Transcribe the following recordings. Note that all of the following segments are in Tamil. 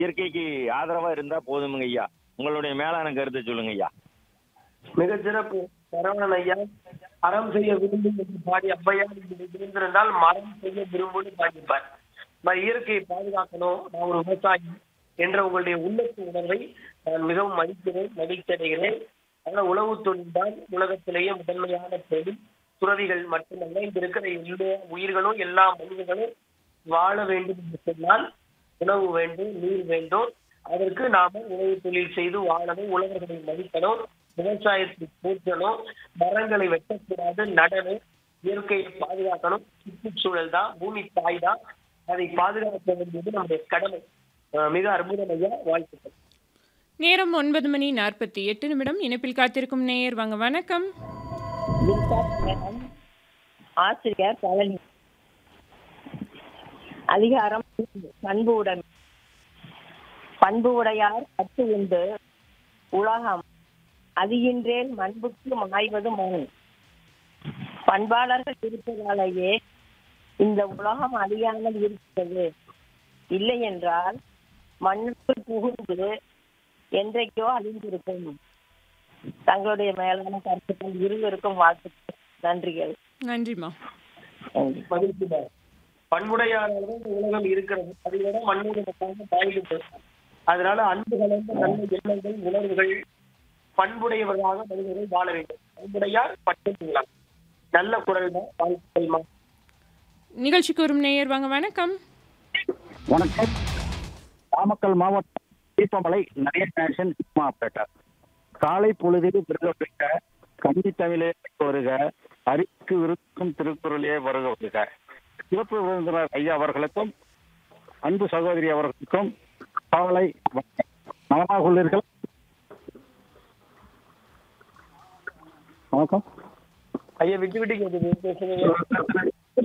இயற்கைக்கு ஆதரவா இருந்தா போதுமுங்க ஐயா உங்களுடைய மேலான கருத்தை சொல்லுங்க ஐயா மிக சிறப்பு சரவணன் ஐயா அறம் செய்ய விரும்பும் என்று பாடி ஔவையார் இப்படி இருந்திருந்தால் மரம் செய்ய விரும்பும்னு பாடியிருப்பார் மாதிரி இயற்கையை பாதுகாக்கணும் நான் ஒரு விவசாயி என்ற உங்களுடைய உள்ளத்து உணர்வை நான் மிகவும் மதிக்கிறேன் மகிழ்ச்சி அடைகிறேன் ஆனால் உழவு தொழில் தான் உலகத்திலேயே முதன்மையான தொழில் துறவிகள் மட்டுமல்ல இங்க இருக்கிற எல்லா உயிர்களும் எல்லா மனிதர்களும் வாழ வேண்டும் என்று சொன்னால் உணவு வேண்டும் நீர் வேண்டும் அதற்கு நாம உணவு தொழில் செய்து வாழணும் உழவர்களை மதிக்கணும் விவசாயத்தை போற்றணும் மரங்களை வெட்டக்கூடாது நடணும் இயற்கையை பாதுகாக்கணும் சுற்றுச்சூழல் தான் பூமி தாய் தான் அதை பாதுகாக்க வேண்டியது நம்முடைய கடமை அஹ் மிக அற்புதம் ஐயா வாழ்த்துக்கள் நேரம் ஒன்பது மணி நாற்பத்தி எட்டு நிமிடம் இணைப்பில் காத்திருக்கும் நேயர் வாங்க வணக்கம் ஆசிரியர் பழனி அதிகாரம் பண்பு உடைமை பண்பு உடையார் கற்று உண்டு உலகம் அதிகின்றேன் மண்புக்கு மாய்வது மண் பண்பாளர்கள் இருப்பதாலேயே இந்த உலகம் அழியாமல் இருக்கிறது இல்லை என்றால் மண்ணுக்குள் புகுந்து என்றைக்கோ அழிந்திருக்கும் தங்களுடைய மேலான கருத்துக்கள் இருவருக்கும் வாழ்த்துக்கள் நன்றிகள் நன்றிம்மா நன்றி மகிழ்ச்சிதான் பண்புடையாளர்கள் இந்த உலகம் இருக்கிறது அதை விட மண்ணோடு மக்களாக பாய்கிறது அதனால அன்பு கலந்த நல்ல எண்ணங்கள் உணர்வுகள் பண்புடையவர்களாக மனிதர்கள் வாழ வேண்டும் பண்புடையார் பட்டுங்களா நல்ல குரல் தான் வாழ்த்துக்கள்மா நிகழ்ச்சிக்கு வரும் நேயர் வாங்க வணக்கம் வணக்கம் நாமக்கல் மாவட்டம் தீபமலை நிறைய நேஷன் ஆபரேட்டர் காலை பொழுதில் விருதப்பட்ட கன்னி தமிழே வருக அறிவுக்கு விருக்கும் திருக்குறளே வருக வருக சிறப்பு விருந்தினர் ஐயா அவர்களுக்கும் அன்பு சகோதரி அவர்களுக்கும் காலை வணக்கம். நலமாக உள்ளீர்கள் வணக்கம் ஐயா விட்டு விட்டு கேட்குது பேசுங்க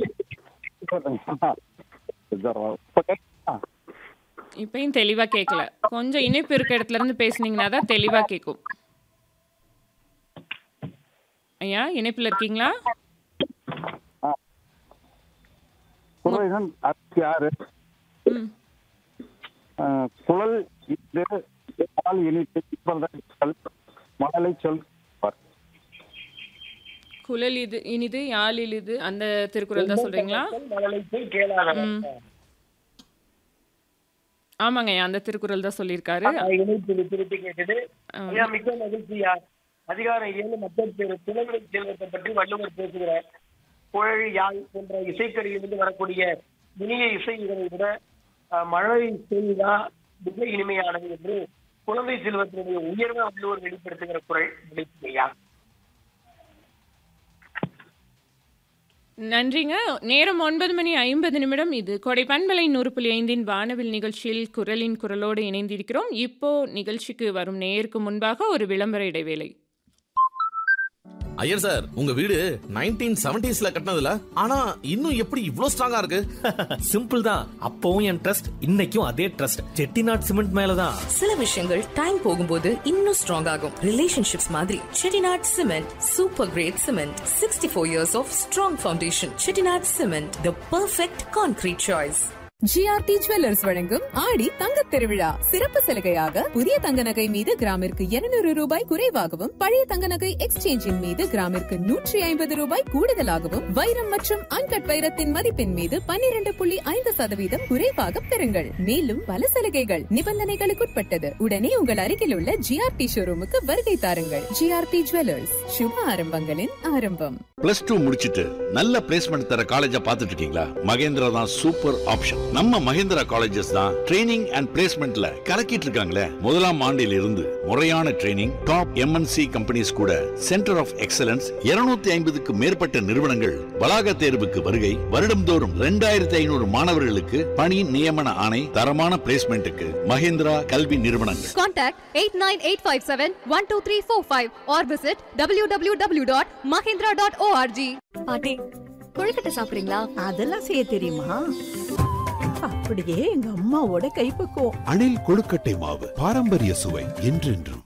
இப்ப கேட்குதா? இப்பயும் தெளிவா கேட்கல கொஞ்சம் இணைப்பு இருக்க இடத்துல இருந்து பேசுனீங்கன்னா தான் தெளிவா கேட்கும் ஐயா இணைப்பில் இருக்கீங்களா குரலின் அறுபத்தி ஆறு ம் அஹ், குழல் இது பால் இனிப்பு இப்பதான் சொல் மழலை சொல் பார். குழல் இது இனிது யாழ் இனிது அந்த திருக்குறள் தான் சொல்றீங்களா மழலை போய் கேளாதவன் ம். ஆமாங்க ஐயா அந்த திருக்குறள் தான் சொல்லியிருக்காரு இணைப்பு திருப்பி கேட்டது ஐயா மிக்க மகிழ்ச்சியா அதிகாரம் ஏழு மக்கள் பேரு புலவரை செல்வத்தை பற்றி வள்ளுவர் பேசுகிறார் குழல் யாழ் போன்ற இசைக்கருவியிலிருந்து வரக்கூடிய இனிய இசை இதனை விட அஹ், மழை செய்தா மிக இனிமையானது என்று குழந்தை செல்வத்தினுடைய உயர்வை வள்ளுவர் வெளிப்படுத்துகிற குரல் விளைச்சியா நன்றிங்க நேரம் ஒன்பது மணி ஐம்பது நிமிடம் இது கொடை பண்பலை நூறு புள்ளி ஐந்தின் வானவில் நிகழ்ச்சியில் குரலின் குரலோடு இணைந்திருக்கிறோம் இப்போ நிகழ்ச்சிக்கு வரும் நேயருக்கு முன்பாக ஒரு விளம்பர இடைவேளை ஐயர் சார் உங்க வீடு நைன்டீன் செவன்டிஸ்ல கட்டினதுல ஆனா இன்னும் எப்படி இவ்ளோ ஸ்ட்ராங்கா இருக்கு சிம்பிள் தான் அப்பவும் என் ட்ரஸ்ட் இன்னைக்கும் அதே ட்ரஸ்ட் செட்டிநாட் சிமெண்ட் மேலதான் சில விஷயங்கள் டைம் போகும்போது இன்னும் ஸ்ட்ராங் ஆகும் ரிலேஷன்ஷிப்ஸ் மாதிரி Chettinad cement super great cement sixty four years of strong foundation Chettinad cement the perfect concrete choice GRT jewellers வழங்கும் ஆடி தங்கத் திருவிழா சிறப்பு சலுகையாக புதிய தங்க நகை மீது கிராமிற்கு 200 ரூபாய் குறைவாகவும் பழைய தங்க நகை எக்ஸ்சேஞ்சின் மீது கிராமிற்கு நூற்றி ஐம்பது ரூபாய் கூடுதலாகவும் வைரம் மற்றும் அன்கட் வைரத்தின் மதிப்பின் மீது 12.5% புள்ளி ஐந்து சதவீதம் குறைவாக பெறுங்கள் மேலும் பல சலுகைகள் நிபந்தனைகளுக்குட்பட்டது உடனே உங்கள் அருகில் உள்ள ஜிஆர்டி ஷோரூமுக்கு வருகை தாருங்கள் ஜிஆர்டி ஜுவல்லர்ஸ் சுப ஆரம்பங்களின் ஆரம்பம் பிளஸ் டூ முடிச்சிட்டு நல்ல பிளேஸ்மெண்ட் தர காலேஜ பாத்துட்டு இருக்கீங்களா மகேந்திரா தான் சூப்பர் ஆப்ஷன் நம்ம மகேந்திரா காலேஜஸ் தான் ட்ரைனிங் அண்ட் பிளேஸ்மெண்ட்ல கலக்கிட்டு இருக்காங்களே முதலாம் ஆண்டில் இருந்து முறையான ட்ரைனிங் டாப் எம்என்சி கம்பெனிஸ் கூட சென்டர் ஆஃப் எக்ஸலன்ஸ் 250 ஐம்பதுக்கு மேற்பட்ட நிறுவனங்கள் வளாக தேர்வுக்கு வருகை வருடம்தோறும் ரெண்டாயிரத்தி ஐநூறு மாணவர்களுக்கு பணி நியமன ஆணை தரமான பிளேஸ்மெண்ட்டுக்கு மகேந்திரா கல்வி நிறுவனங்கள் Contact 89857-12345 or visit www.mahindra.org. பாட்டி கொழுக்கட்டை சாப்பிடுறீங்களா அதெல்லாம் செய்ய தெரியுமா அப்படியே எங்க அம்மாவோட கைப்பக்குவம் அணில் கொழுக்கட்டை மாவு பாரம்பரிய சுவை என்றென்றும்